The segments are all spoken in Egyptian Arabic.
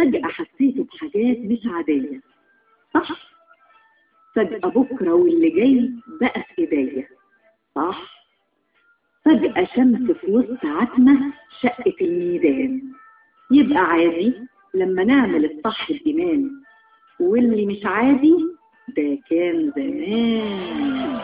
فجأة حسيتوا بحاجات مش عادية صح؟ فجأة بكرة واللي جاي بقى في ايديا صح؟ فجأة شمس في وسط عتمة شقة الميدان يبقى عادي لما نعمل الصح بإيمان واللي مش عادي ده كان زمان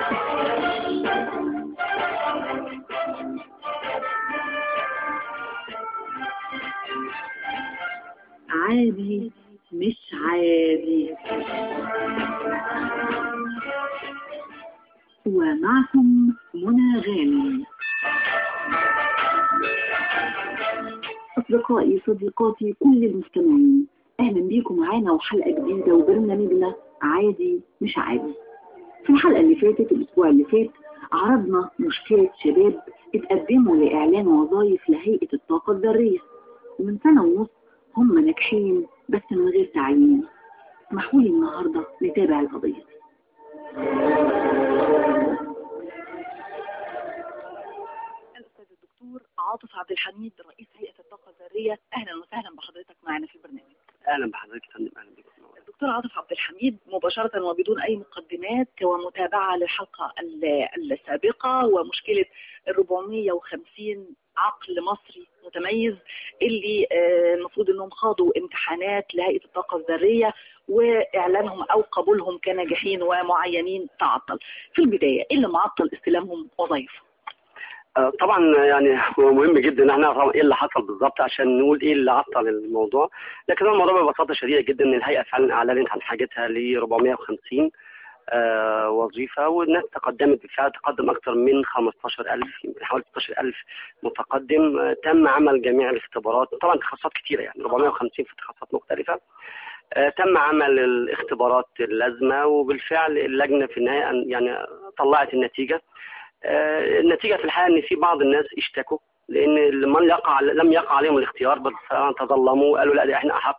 عادي مش عادي ومعكم منى غانم أصدقائي صديقاتي كل المستمعين أهلا بيكم معانا وحلقة جديدة وبرنامجنا عادي مش عادي في الحلقة اللي فاتت الأسبوع اللي فات عرضنا مشكلة شباب اتقدموا لإعلان وظائف لهيئة الطاقة الذرية ومن سنة ونص هم ناجحين بس من غير تعيين اسمحوا لي النهاردة نتابع القضية دي الأستاذ الدكتور عاطف عبد الحميد رئيس هيئة الطاقة الذرية أهلا وسهلا بحضرتك معنا في البرنامج اهلا بحضرتك يا فندم اهلا بكم الدكتور عاطف عبد الحميد مباشرة وبدون أي مقدمات ومتابعة للحلقة ال- السابقة ومشكلة ال 450 عقل مصري متميز اللي آه، المفروض انهم خاضوا امتحانات لهيئة الطاقة الذرية واعلانهم او قبولهم كناجحين ومعينين تعطل في البداية ايه اللي معطل استلامهم وظائفهم آه، طبعا يعني هو مهم جدا ان احنا نعرف ايه اللي حصل بالظبط عشان نقول ايه اللي عطل الموضوع لكن هو الموضوع ببساطه شديده جدا ان الهيئه فعلا اعلنت عن حاجتها ل 450 آه وظيفه والناس تقدمت بالفعل تقدم اكثر من 15000 يمكن حوالي 16000 متقدم آه تم عمل جميع الاختبارات طبعا تخصصات كثيره يعني 450 في تخصصات مختلفه آه، تم عمل الاختبارات اللازمه وبالفعل اللجنه في النهايه أن- يعني طلعت النتيجه آه، النتيجه في الحقيقه ان في بعض الناس اشتكوا لان من يقع لم يقع عليهم الاختيار بل تظلموا قالوا لا ده احنا احق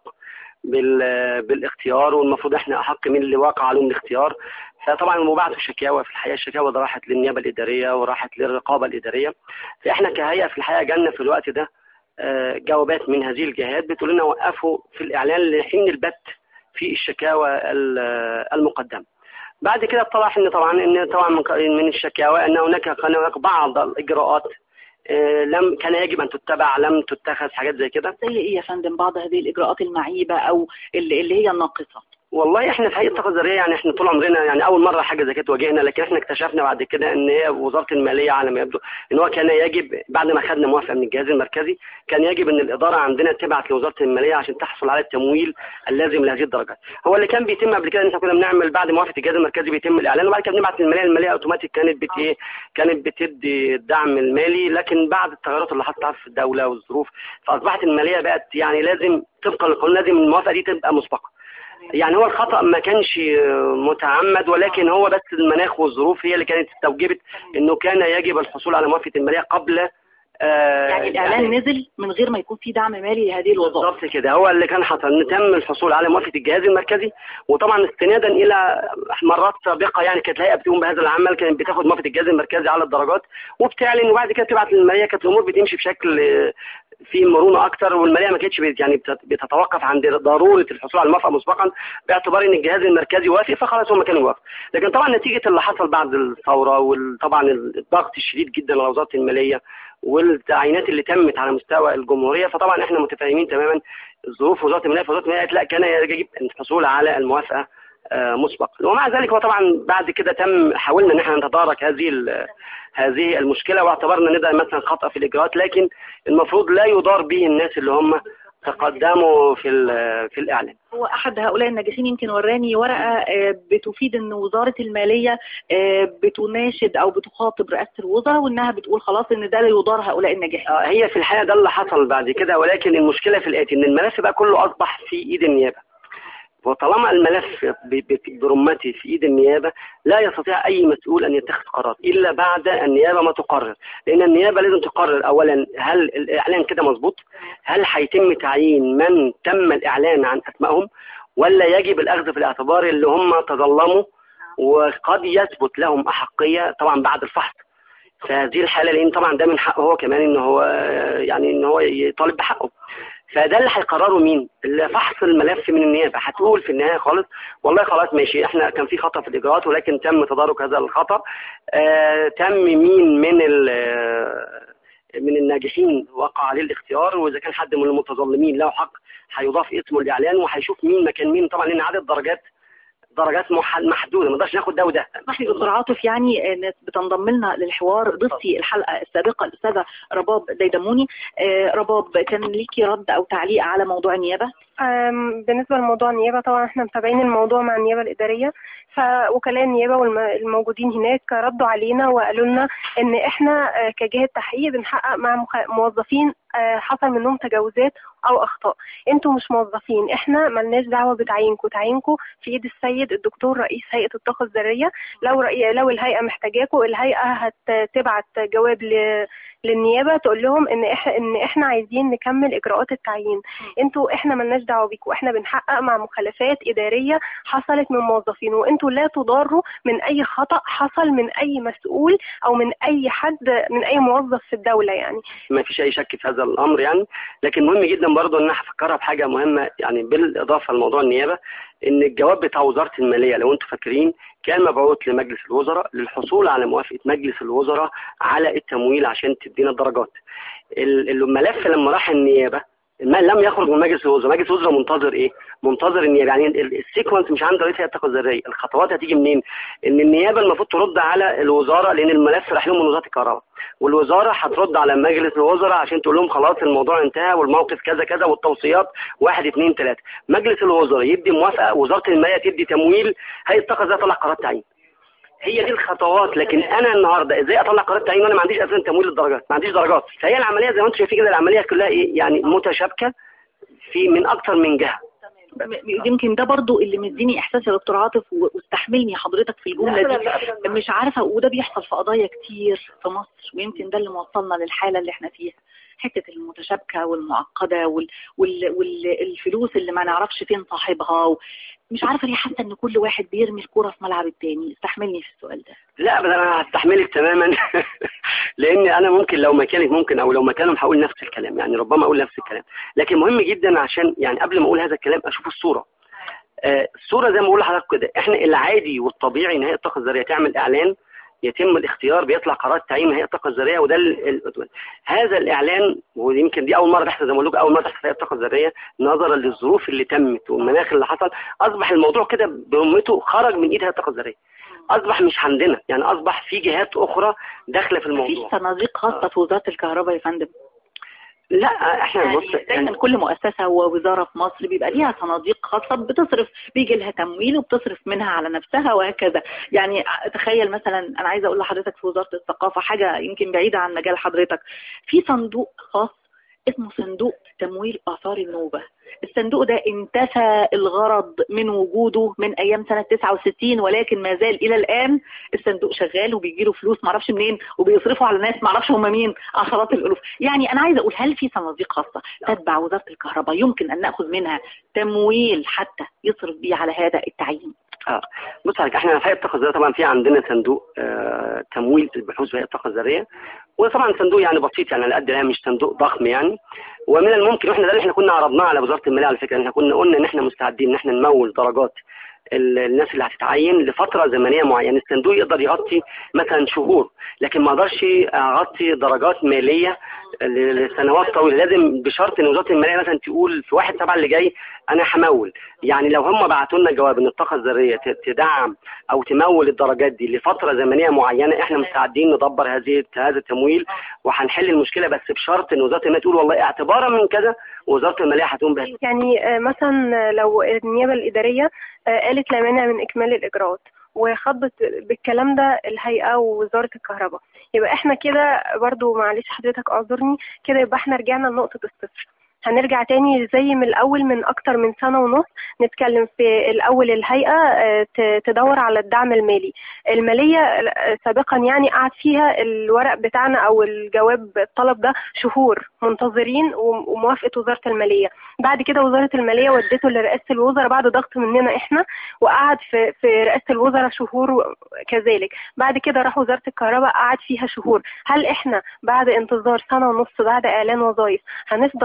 بال- بالاختيار والمفروض احنا احق من اللي وقع عليهم الاختيار فطبعا وبعتوا شكاوى في الحقيقه الشكاوى دي راحت للنيابه الاداريه وراحت للرقابه الاداريه فاحنا كهيئه في الحقيقه جالنا في الوقت ده آه، جوابات من هذه الجهات بتقول لنا وقفوا في الاعلان لحين البت في الشكاوى ال- المقدمه بعد كده اتضح ان طبعا ان طبعا من- من الشكاوى ان هناك كان هناك بعض الاجراءات آه، لم كان يجب ان تتبع لم تتخذ حاجات زي كده زي ايه يا فندم بعض هذه الاجراءات المعيبة او اللي, اللي هي الناقصة والله احنا في هيئه الطاقه الذريه يعني احنا طول عمرنا يعني اول مره حاجه زي كده تواجهنا لكن احنا اكتشفنا بعد كده ان هي وزاره الماليه على ما يبدو ان هو كان يجب بعد ما خدنا موافقه من الجهاز المركزي كان يجب ان الاداره عندنا تبعت لوزاره الماليه عشان تحصل على التمويل اللازم لهذه الدرجات هو اللي كان بيتم قبل كده ان احنا كنا بنعمل بعد موافقه الجهاز المركزي بيتم الاعلان وبعد كده بنبعت للماليه الماليه اوتوماتيك كانت بت ايه كانت بتدي الدعم المالي لكن بعد التغيرات اللي حصلت في الدوله والظروف فاصبحت الماليه بقت يعني لازم طبقا للقانون لازم الموافقه دي تبقى مسبقه يعني هو الخطأ ما كانش متعمد ولكن هو بس المناخ والظروف هي اللي كانت استوجبت انه كان يجب الحصول على موافقة المالية قبل آه، يعني الاعلان نزل من غير ما يكون في دعم مالي لهذه الوظائف بالظبط كده هو اللي كان حصل ان تم الحصول على موافقه الجهاز المركزي وطبعا استنادا الى مرات سابقه يعني كانت الهيئه بتقوم بهذا العمل كانت بتاخد موافقه الجهاز المركزي على الدرجات وبتعلن وبعد كده تبعت للماليه كانت الامور بتمشي بشكل آه، في مرونه اكتر والماليه ما كانتش بت- يعني بتت- بتتوقف عند ضروره الحصول على الموافقه مسبقا باعتبار ان الجهاز المركزي وافق فخلاص هم كانوا يوافقوا لكن طبعا نتيجه اللي حصل بعد الثوره وطبعا الضغط الشديد جدا على وزاره الماليه والتعيينات اللي تمت على مستوى الجمهوريه فطبعا احنا متفاهمين تماما ظروف وزاره الماليه فوزاره الماليه قالت لا كان يجب الحصول على الموافقه آه، مسبقا ومع ذلك هو طبعا بعد كده تم حاولنا ان احنا نتدارك هذه ال- هذه المشكله واعتبرنا ان ده مثلا خطا في الاجراءات لكن المفروض لا يضار به الناس اللي هم تقدموا في ال- في الاعلان هو احد هؤلاء الناجحين يمكن وراني ورقه آه، بتفيد ان وزاره الماليه آه، بتناشد او بتخاطب رئاسه الوزراء وانها بتقول خلاص ان ده لا يضار هؤلاء الناجحين آه، هي في الحقيقه ده اللي حصل بعد كده ولكن المشكله في الاتي ان الملف بقى كله اصبح في ايد النيابه وطالما الملف ب- ب- برمته في ايد النيابه لا يستطيع اي مسؤول ان يتخذ قرار الا بعد النيابه ما تقرر لان النيابه لازم تقرر اولا هل الاعلان كده مظبوط هل هيتم تعيين من تم الاعلان عن اسمائهم ولا يجب الاخذ في الاعتبار اللي هم تظلموا وقد يثبت لهم احقيه طبعا بعد الفحص في هذه الحاله لان طبعا ده من حقه هو كمان ان هو يعني ان هو يطالب بحقه فده اللي هيقرره مين؟ اللي فحص الملف من النيابه هتقول في النهايه خالص والله خلاص ماشي احنا كان في خطا في الاجراءات ولكن تم تدارك هذا الخطا آه تم مين من من الناجحين وقع عليه الاختيار واذا كان حد من المتظلمين له حق هيضاف اسمه الاعلان وهيشوف مين مكان مين طبعا لان عدد درجات درجات محدوده ما نقدرش ناخد ده وده صحيح دكتور عاطف يعني ناس بتنضم لنا للحوار ضيفتي الحلقه السابقه الاستاذه رباب ديدموني رباب كان ليكي رد او تعليق على موضوع النيابه بالنسبه لموضوع النيابه طبعا احنا متابعين الموضوع مع النيابه الاداريه فوكلاء النيابه والموجودين هناك ردوا علينا وقالوا لنا ان احنا كجهه تحقيق بنحقق مع موظفين حصل منهم تجاوزات او اخطاء انتوا مش موظفين احنا ملناش دعوه بتعيينكم تعيينكم في ايد السيد الدكتور رئيس هيئه الطاقه الذريه لو رأي لو الهيئه محتاجاكم الهيئه هتبعت جواب ل للنيابه تقول لهم ان احنا ان احنا عايزين نكمل اجراءات التعيين انتوا احنا ملناش دعوه بيكم احنا بنحقق مع مخالفات اداريه حصلت من موظفين وانتوا لا تضاروا من اي خطا حصل من اي مسؤول او من اي حد من اي موظف في الدوله يعني ما فيش اي شك في هذا الامر يعني لكن مهم جدا برضه ان انا هفكرها بحاجه مهمه يعني بالاضافه لموضوع النيابه ان الجواب بتاع وزاره الماليه لو انتم فاكرين كان مبعوث لمجلس الوزراء للحصول على موافقه مجلس الوزراء على التمويل عشان تدينا الدرجات الملف لما راح النيابه ما لم يخرج من مجلس الوزراء مجلس الوزراء منتظر ايه منتظر النيابه يعني السيكونس مش عند رئيس هيئه الطاقه الذريه الخطوات هتيجي منين ان النيابه المفروض ترد على الوزاره لان الملف راح لهم من وزاره الكهرباء والوزاره هترد على مجلس الوزراء عشان تقول لهم خلاص الموضوع انتهى والموقف كذا كذا والتوصيات واحد اثنين ثلاثه مجلس الوزراء يدي موافقه وزاره الماليه تدي تمويل هيئه الطاقه الذريه تطلع قرار تعيين هي دي الخطوات لكن انا النهارده ازاي اطلع قرار تعيين وانا ما عنديش اساسا تمويل للدرجات ما عنديش درجات فهي العمليه زي ما انتم شايفين كده العمليه كلها ايه يعني متشابكه في من اكتر من جهه يمكن ده برضو اللي مديني احساس يا دكتور عاطف واستحملني حضرتك في الجمله دي مش عارفه وده بيحصل في قضايا كتير في مصر ويمكن ده اللي موصلنا للحاله اللي احنا فيها حته المتشابكه والمعقده وال... وال... والفلوس اللي ما نعرفش فين صاحبها و... مش عارفه ليه حاسه ان كل واحد بيرمي الكوره في ملعب التاني استحملني في السؤال ده لا بس انا هستحملك تماما لان انا ممكن لو مكانك ممكن او لو مكانهم هقول نفس الكلام يعني ربما اقول نفس الكلام لكن مهم جدا عشان يعني قبل ما اقول هذا الكلام اشوف الصوره آه الصوره زي ما بقول لحضرتك كده احنا العادي والطبيعي ان هيئه الطاقه الذريه تعمل اعلان يتم الاختيار بيطلع قرار تعيين هيئه الطاقه الذريه وده ال... ال... هذا الاعلان ويمكن دي اول مره تحصل زي ما بقول اول مره تحصل في هيئه الطاقه الذريه نظرا للظروف اللي تمت والمناخ اللي حصل اصبح الموضوع كده برمته خرج من ايد هيئه الطاقه الذريه اصبح مش عندنا يعني اصبح في جهات اخرى داخله في الموضوع في صناديق خاصه في وزاره الكهرباء يا فندم لا احنا يعني بص دايما كل مؤسسه ووزاره في مصر بيبقى ليها صناديق خاصه بتصرف بيجي لها تمويل وبتصرف منها على نفسها وهكذا يعني تخيل مثلا انا عايزه اقول لحضرتك في وزاره الثقافه حاجه يمكن بعيده عن مجال حضرتك في صندوق خاص اسمه صندوق تمويل اثار النوبه الصندوق ده انتفى الغرض من وجوده من ايام سنة 69 ولكن ما زال الى الان الصندوق شغال وبيجي له فلوس معرفش منين وبيصرفوا على ناس معرفش هم مين عشرات الالوف يعني انا عايزه اقول هل في صناديق خاصه تتبع وزاره الكهرباء يمكن ان ناخذ منها تمويل حتى يصرف بيه على هذا التعيين اه بص حضرتك احنا في هيئه الطاقه الذريه طبعا في عندنا صندوق آه تمويل البحوث في هيئه الطاقه الذريه وطبعا صندوق يعني بسيط يعني على قد مش صندوق ضخم يعني ومن الممكن واحنا ده اللي احنا كنا عرضناه على وزاره الماليه على فكره احنا كنا قلنا ان احنا مستعدين ان احنا نمول درجات الناس اللي هتتعين لفتره زمنيه معينه الصندوق يقدر يغطي مثلا شهور لكن ما اقدرش اغطي درجات ماليه لسنوات طويله لازم بشرط ان وزاره الماليه مثلا تقول في واحد سبعه اللي جاي انا همول يعني لو هم بعتوا لنا جواب ان الطاقه الذريه تدعم او تمول الدرجات دي لفتره زمنيه معينه احنا مستعدين ندبر هذه هذا التمويل وهنحل المشكله بس بشرط ان وزاره الماليه تقول والله اعتبارا من كذا وزاره الماليه هتقوم بها يعني مثلا لو النيابه الاداريه قالت لا مانع من اكمال الاجراءات وخضت بالكلام ده الهيئه ووزاره الكهرباء يبقى احنا كده برضو معلش حضرتك اعذرني كده يبقى احنا رجعنا لنقطه الصفر هنرجع تاني زي من الاول من اكتر من سنه ونص نتكلم في الاول الهيئه تدور على الدعم المالي الماليه سابقا يعني قعد فيها الورق بتاعنا او الجواب الطلب ده شهور منتظرين وموافقه وزاره الماليه بعد كده وزاره الماليه ودته لرئاسه الوزراء بعد ضغط مننا احنا وقعد في في رئاسه الوزراء شهور كذلك بعد كده راح وزاره الكهرباء قعد فيها شهور هل احنا بعد انتظار سنه ونص بعد اعلان وظائف هنفضل منتظرين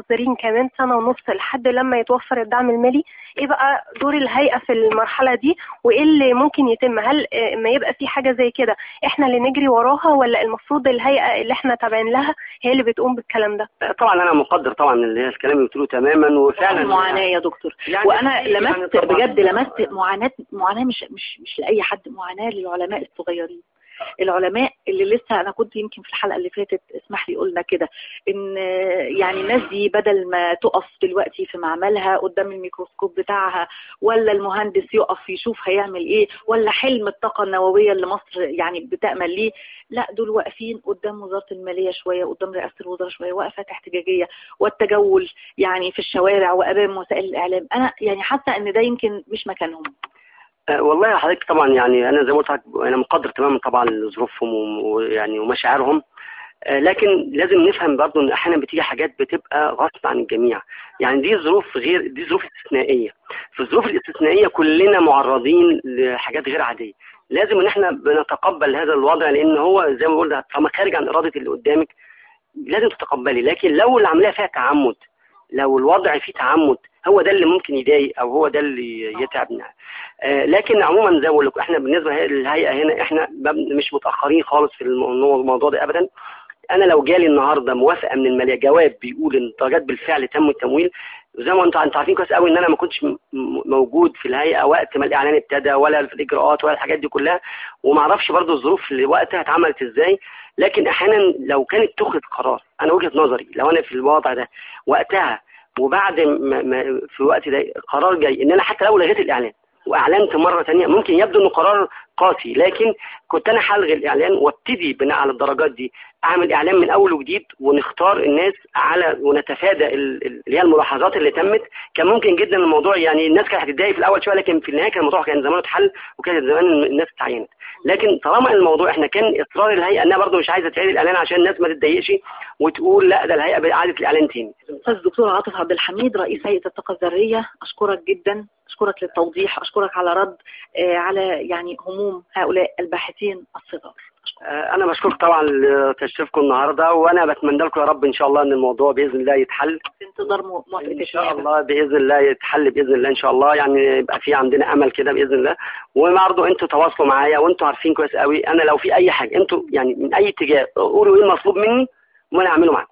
منتظرين كمان سنة ونص لحد لما يتوفر الدعم المالي ايه بقى دور الهيئة في المرحلة دي وايه اللي ممكن يتم هل آه، ما يبقى في حاجة زي كده احنا اللي نجري وراها ولا المفروض الهيئة اللي احنا تابعين لها هي اللي بتقوم بالكلام ده طبعا انا مقدر طبعا اللي هي الكلام اللي بتقوله تماما وفعلا معاناة يا دكتور يعني وانا يعني لمست طبعاً. بجد لمست معاناة معاناة مش مش مش لاي حد معاناة للعلماء الصغيرين العلماء اللي لسه انا كنت يمكن في الحلقه اللي فاتت اسمح لي قلنا كده ان يعني الناس دي بدل ما تقف دلوقتي في معملها قدام الميكروسكوب بتاعها ولا المهندس يقف يشوف هيعمل ايه ولا حلم الطاقه النوويه اللي مصر يعني بتامل ليه لا دول واقفين قدام وزاره الماليه شويه قدام رئاسه الوزراء شويه وقفات احتجاجيه والتجول يعني في الشوارع وامام وسائل الاعلام انا يعني حاسه ان ده يمكن مش مكانهم آه، والله حضرتك طبعا يعني انا زي ما قلت لحضرتك انا مقدر تماما طبعا ظروفهم وم- ويعني ومشاعرهم آه، لكن لازم نفهم برضو ان احيانا بتيجي حاجات بتبقى غصب عن الجميع يعني دي ظروف غير دي ظروف استثنائيه في الظروف الاستثنائيه كلنا معرضين لحاجات غير عاديه لازم ان احنا بنتقبل هذا الوضع لان هو زي ما قلنا طالما خارج عن اراده اللي قدامك لازم تتقبلي لكن لو العمليه فيها تعمد لو الوضع فيه تعمد هو ده اللي ممكن يضايق او هو ده اللي يتعبنا آه، لكن عموما زي ما بقول لكم احنا بالنسبه للهيئه هنا احنا ما- مش متاخرين خالص في الموضوع الموضوع ده ابدا انا لو جالي النهارده موافقه من الماليه جواب بيقول ان الدرجات بالفعل تم التمويل زي ما انتوا انتوا عارفين كويس قوي ان انا ما كنتش م- م- موجود في الهيئه وقت ما الاعلان ابتدى ولا في الاجراءات ولا الحاجات دي كلها وما اعرفش برضو الظروف اللي وقتها اتعملت ازاي لكن احيانا لو كانت تاخد قرار انا وجهه نظري لو انا في الوضع ده وقتها وبعد ما ما في الوقت ده قرار جاي ان انا حتى لو لغيت الاعلان واعلنت مره ثانيه ممكن يبدو انه قرار قاسي لكن كنت انا هلغي الاعلان وابتدي بناء على الدرجات دي اعمل اعلان من اول وجديد ونختار الناس على ونتفادى ال- ال- اللي هي الملاحظات اللي تمت كان ممكن جدا الموضوع يعني الناس كانت هتتضايق في الاول شويه لكن في النهايه كان الموضوع كان زمانه اتحل وكانت زمان الناس اتعينت لكن طالما الموضوع احنا كان اصرار الهيئه انها برضه مش عايزه تعيد الاعلان عشان الناس ما تتضايقش وتقول لا ده الهيئه اعاده الاعلان تاني استاذ الدكتور عاطف عبد الحميد رئيس هيئه الطاقه الذريه اشكرك جدا اشكرك للتوضيح اشكرك على رد آه، على يعني هموم هؤلاء الباحثين الصغار آه، انا بشكرك طبعا لتشريفكم النهارده وانا بتمنى لكم يا رب ان شاء الله ان الموضوع باذن الله يتحل في انتظار مو- موافقه ان شاء النيابة. الله باذن الله يتحل باذن الله ان شاء الله يعني يبقى في عندنا امل كده باذن الله وبرضه انتوا تواصلوا معايا وانتوا عارفين كويس قوي انا لو في اي حاجه انتوا يعني من اي اتجاه قولوا ايه المطلوب مني وانا اعمله معاكم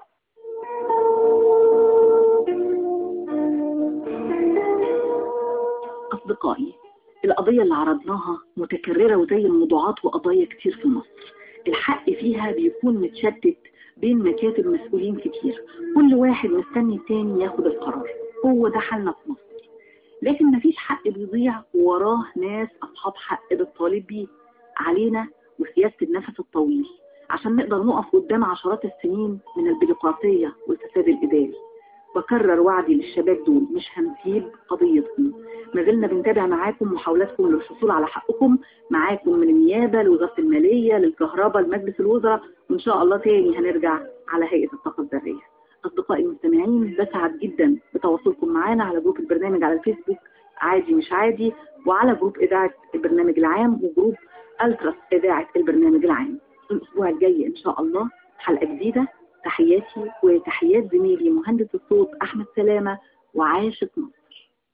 أصدقائي القضية اللي عرضناها متكررة وزي الموضوعات وقضايا كتير في مصر الحق فيها بيكون متشتت بين مكاتب مسؤولين كتير كل واحد مستني التاني ياخد القرار هو ده حالنا في مصر لكن مفيش حق بيضيع وراه ناس أصحاب حق بالطالب بيه علينا وسياسة النفس الطويل عشان نقدر نقف قدام عشرات السنين من البيروقراطية والفساد الإداري بكرر وعدي للشباب دول مش هنسيب قضيتكم ما زلنا بنتابع معاكم محاولاتكم للحصول على حقكم معاكم من النيابة لوزارة المالية للكهرباء لمجلس الوزراء وإن شاء الله تاني هنرجع على هيئة الطاقة الذرية أصدقائي المستمعين بسعد جدا بتواصلكم معانا على جروب البرنامج على الفيسبوك عادي مش عادي وعلى جروب إذاعة البرنامج العام وجروب ألتراس إذاعة البرنامج العام الأسبوع الجاي إن شاء الله حلقة جديدة تحياتي وتحيات زميلي مهندس الصوت أحمد سلامة وعاشق مصر